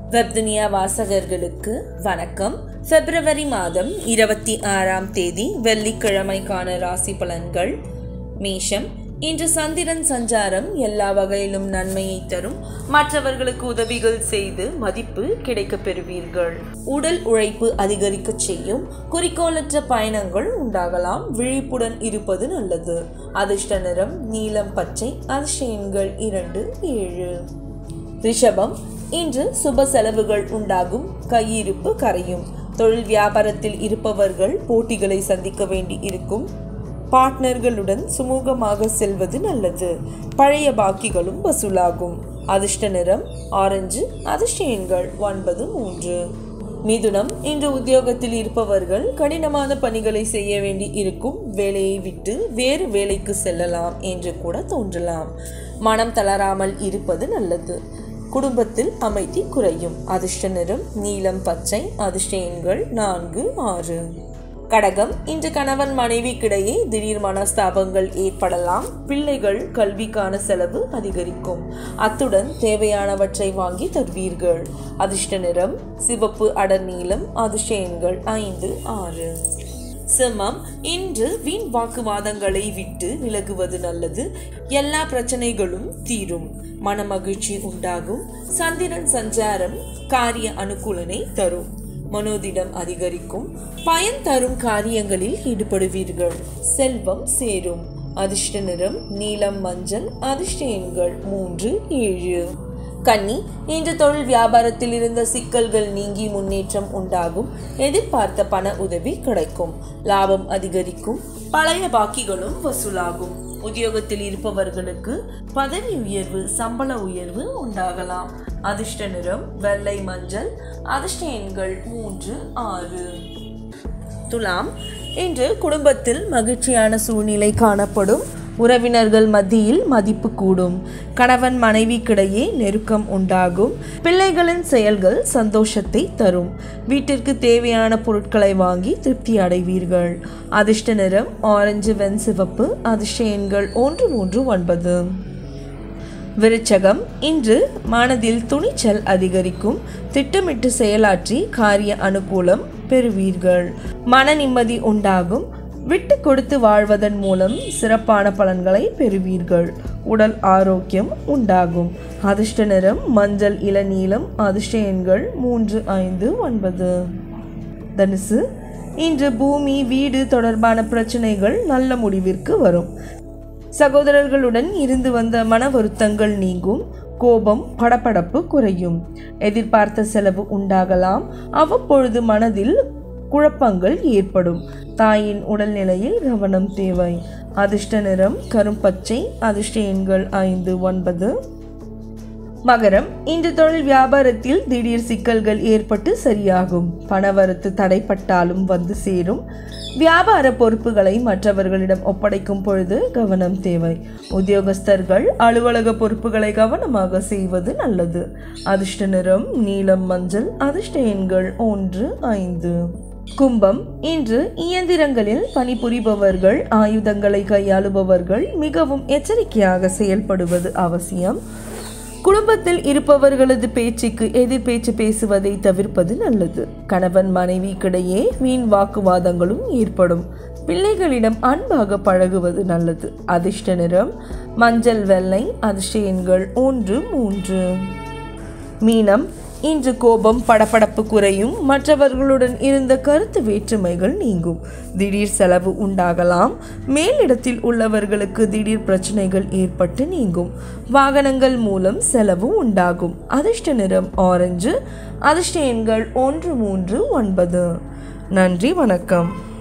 வெப்துனியா வாசகர்களுக்கு வணக்கம் பிப்ரவரி மாதம் இருபத்தி ஆறாம் தேதி வெள்ளிக்கிழமைக்கான ராசி பலன்கள் மேஷம் இன்று சந்திரன் சஞ்சாரம் எல்லா வகையிலும் நன்மையை தரும் மற்றவர்களுக்கு உதவிகள் செய்து மதிப்பு கிடைக்கப் பெறுவீர்கள் உடல் உழைப்பு அதிகரிக்கச் செய்யும் குறிக்கோளற்ற பயணங்கள் உண்டாகலாம் விழிப்புடன் இருப்பது நல்லது அதிர்ஷ்ட நிறம் நீலம் பச்சை அதிர்ஷ்ட எண்கள் இரண்டு ஏழு ரிஷபம் இன்று சுப செலவுகள் உண்டாகும் கையிருப்பு கரையும் தொழில் வியாபாரத்தில் இருப்பவர்கள் போட்டிகளை சந்திக்க வேண்டி இருக்கும் பார்ட்னர்களுடன் சுமூகமாக செல்வது நல்லது பழைய பாக்கிகளும் வசூலாகும் அதிர்ஷ்ட நிறம் ஆரஞ்சு அதிர்ஷ்ட எண்கள் ஒன்பது மூன்று மிதுனம் இன்று உத்தியோகத்தில் இருப்பவர்கள் கடினமான பணிகளை செய்ய வேண்டி இருக்கும் வேலையை விட்டு வேறு வேலைக்கு செல்லலாம் என்று கூட தோன்றலாம் மனம் தளராமல் இருப்பது நல்லது குடும்பத்தில் அமைதி குறையும் அதிர்ஷ்ட நிறம் நீலம் பச்சை அதிர்ஷ்ட எண்கள் நான்கு ஆறு கடகம் இன்று கணவன் மனைவிக்கிடையே திடீர் மனஸ்தாபங்கள் ஏற்படலாம் பிள்ளைகள் கல்விக்கான செலவு அதிகரிக்கும் அத்துடன் தேவையானவற்றை வாங்கி தருவீர்கள் அதிர்ஷ்ட நிறம் சிவப்பு அடர் நீலம் அதிர்ஷ்ட எண்கள் ஐந்து ஆறு சிம்மம் இன்று வீண் வாக்குவாதங்களை விட்டு விலகுவது நல்லது எல்லா பிரச்சனைகளும் தீரும் மனமகிழ்ச்சி உண்டாகும் சந்திரன் சஞ்சாரம் காரிய அனுகூலனை தரும் மனோதிடம் அதிகரிக்கும் பயன் தரும் காரியங்களில் ஈடுபடுவீர்கள் செல்வம் சேரும் அதிர்ஷ்ட நிறம் நீலம் மஞ்சள் அதிர்ஷ்ட எண்கள் மூன்று ஏழு கன்னி இன்று தொழில் வியாபாரத்தில் இருந்த சிக்கல்கள் நீங்கி முன்னேற்றம் உண்டாகும் எதிர்பார்த்த பண உதவி கிடைக்கும் லாபம் அதிகரிக்கும் பழைய பாக்கிகளும் வசூலாகும் உத்தியோகத்தில் இருப்பவர்களுக்கு பதவி உயர்வு சம்பள உயர்வு உண்டாகலாம் அதிர்ஷ்ட நிறம் வெள்ளை மஞ்சள் அதிர்ஷ்ட எண்கள் மூன்று ஆறு துலாம் இன்று குடும்பத்தில் மகிழ்ச்சியான சூழ்நிலை காணப்படும் உறவினர்கள் மத்தியில் மதிப்பு கூடும் கணவன் மனைவிக்கிடையே நெருக்கம் உண்டாகும் பிள்ளைகளின் செயல்கள் சந்தோஷத்தை தரும் வீட்டிற்கு தேவையான பொருட்களை வாங்கி திருப்தி அடைவீர்கள் அதிர்ஷ்ட நிறம் ஆரஞ்சு வெண் சிவப்பு அதிர்ஷ்ட எண்கள் ஒன்று மூன்று ஒன்பது விருச்சகம் இன்று மனதில் துணிச்சல் அதிகரிக்கும் திட்டமிட்டு செயலாற்றி காரிய அனுகூலம் பெறுவீர்கள் மன நிம்மதி உண்டாகும் விட்டு கொடுத்து வாழ்வதன் மூலம் சிறப்பான பலன்களை பெறுவீர்கள் உடல் ஆரோக்கியம் உண்டாகும் அதிர்ஷ்ட நிறம் மஞ்சள் இளநீலம் அதிர்ஷ்ட எண்கள் மூன்று ஐந்து ஒன்பது தனுசு இன்று பூமி வீடு தொடர்பான பிரச்சனைகள் நல்ல முடிவிற்கு வரும் சகோதரர்களுடன் இருந்து வந்த மன வருத்தங்கள் நீங்கும் கோபம் படபடப்பு குறையும் எதிர்பார்த்த செலவு உண்டாகலாம் அவ்வப்பொழுது மனதில் குழப்பங்கள் ஏற்படும் தாயின் உடல்நிலையில் கவனம் தேவை அதிர்ஷ்ட நிறம் கரும்பச்சை அதிர்ஷ்ட எண்கள் ஐந்து ஒன்பது மகரம் இன்று தொழில் வியாபாரத்தில் திடீர் சிக்கல்கள் ஏற்பட்டு சரியாகும் பணவரத்து தடைப்பட்டாலும் வந்து சேரும் வியாபார பொறுப்புகளை மற்றவர்களிடம் ஒப்படைக்கும் பொழுது கவனம் தேவை உத்தியோகஸ்தர்கள் அலுவலக பொறுப்புகளை கவனமாக செய்வது நல்லது அதிர்ஷ்ட நிறம் நீலம் மஞ்சள் அதிர்ஷ்ட எண்கள் ஒன்று ஐந்து கும்பம் இன்று இயந்திரங்களில் பணிபுரிபவர்கள் ஆயுதங்களை கையாளுபவர்கள் மிகவும் எச்சரிக்கையாக செயல்படுவது அவசியம் குடும்பத்தில் இருப்பவர்களது பேச்சுக்கு எதிர் பேச்சு பேசுவதை தவிர்ப்பது நல்லது கணவன் மனைவிக்கிடையே வீண் வாக்குவாதங்களும் ஏற்படும் பிள்ளைகளிடம் அன்பாக பழகுவது நல்லது அதிர்ஷ்ட நிறம் மஞ்சள் வெள்ளை அதிர்ஷ்ட எண்கள் ஒன்று மூன்று மீனம் இன்று கோபம் படபடப்பு குறையும் மற்றவர்களுடன் இருந்த கருத்து வேற்றுமைகள் நீங்கும் திடீர் செலவு உண்டாகலாம் மேலிடத்தில் உள்ளவர்களுக்கு திடீர் பிரச்சனைகள் ஏற்பட்டு நீங்கும் வாகனங்கள் மூலம் செலவு உண்டாகும் அதிர்ஷ்ட நிறம் ஆரஞ்சு அதிர்ஷ்ட எண்கள் ஒன்று மூன்று ஒன்பது நன்றி வணக்கம்